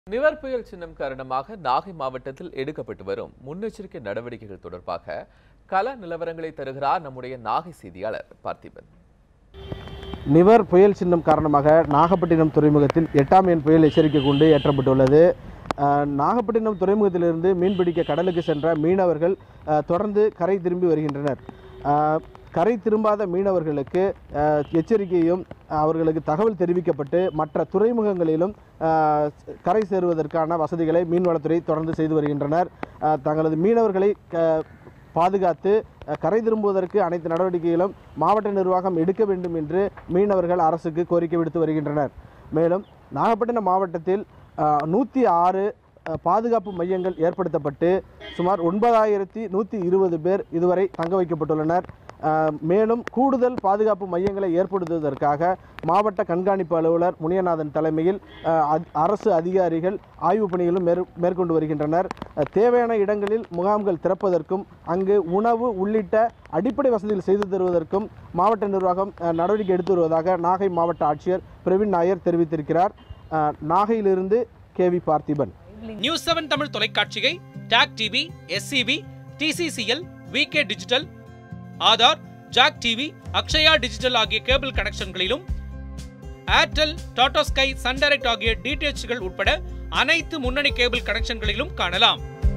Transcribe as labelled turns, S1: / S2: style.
S1: நிவர் புயல் சின்னம் காரணமாக நாகை மாவட்டத்தில் எடுக்கப்பட்டு வரும் முன்னெச்சரிக்கை நடவடிக்கைகள் தொடர்பாக கள நிலவரங்களை தருகிறார் நம்முடைய நாகை செய்தியாளர் பார்த்திபன்
S2: நிவர் புயல் சின்னம் காரணமாக நாகப்பட்டினம் துறைமுகத்தில் எட்டாம் எண் புயல் எச்சரிக்கை கொண்டு ஏற்றப்பட்டுள்ளது அஹ், நாகப்பட்டினம் துறைமுகத்திலிருந்து மீன்பிடிக்க கடலுக்கு சென்ற மீனவர்கள் அஹ், தொடர்ந்து கரை திரும்பி வருகின்றனர் அஹ், கரை திரும்பாத மீனவர்களுக்கு அஹ், எச்சரிக்கையும் அவர்களுக்கு தகவல் தெரிவிக்கப்பட்டு மற்ற துறைமுகங்களிலும் அஹ், கரை சேருவதற்கான வசதிகளை மீன்வளத்துறை தொடர்ந்து செய்து வருகின்றனர் அஹ், தங்களது மீனவர்களை க- பாதுகாத்து அஹ், கரை திரும்புவதற்கு அனைத்து நடவடிக்கைகளும் மாவட்ட நிர்வாகம் எடுக்க வேண்டும் என்று மீனவர்கள் அரசுக்கு கோரிக்கை விடுத்து வருகின்றனர் மேலும் நாகப்பட்டினம் மாவட்டத்தில் நூற்றி ஆறு பாதுகாப்பு மையங்கள் ஏற்படுத்தப்பட்டு சுமார் ஒன்பதாயிரத்தி நூற்றி இருபது பேர் இதுவரை தங்க வைக்கப்பட்டுள்ளனர் அஹ், மேலும் கூடுதல் பாதுகாப்பு மையங்களை ஏற்படுத்துவதற்காக மாவட்ட கண்காணிப்பு அலுவலர் முனியநாதன் தலைமையில் அஹ், அத்- அரசு அதிகாரிகள் ஆய்வுப் பணிகளும் மேற் மேற்கொண்டு வருகின்றனர் அஹ், தேவையான இடங்களில் முகாம்கள் திறப்பதற்கும் அங்கு உணவு உள்ளிட்ட அடிப்படை வசதிகள் செய்து தருவதற்கும் மாவட்ட நிர்வாகம் அஹ், நடவடிக்கை எடுத்து வருவதாக நாகை மாவட்ட ஆட்சியர் பிரவீன் நாயர் தெரிவித்திருக்கிறார் அஹ், நாகையிலிருந்து கேவி பார்த்திபன்
S3: நியூஸ் செவன் தமிழ் தொலைக்காட்சியை TAC TV SCV TCCL VK digital Aadhaar Jack TV Akshaya digital ஆகிய கேபிள் கனெக்ஷன்களிலும் Airtel Tata Sky Sun Direct ஆகிய டிடிஎச்கள் உட்பட அனைத்து முன்னணி கேபிள் கனெக்ஷன்களிலும் காணலாம்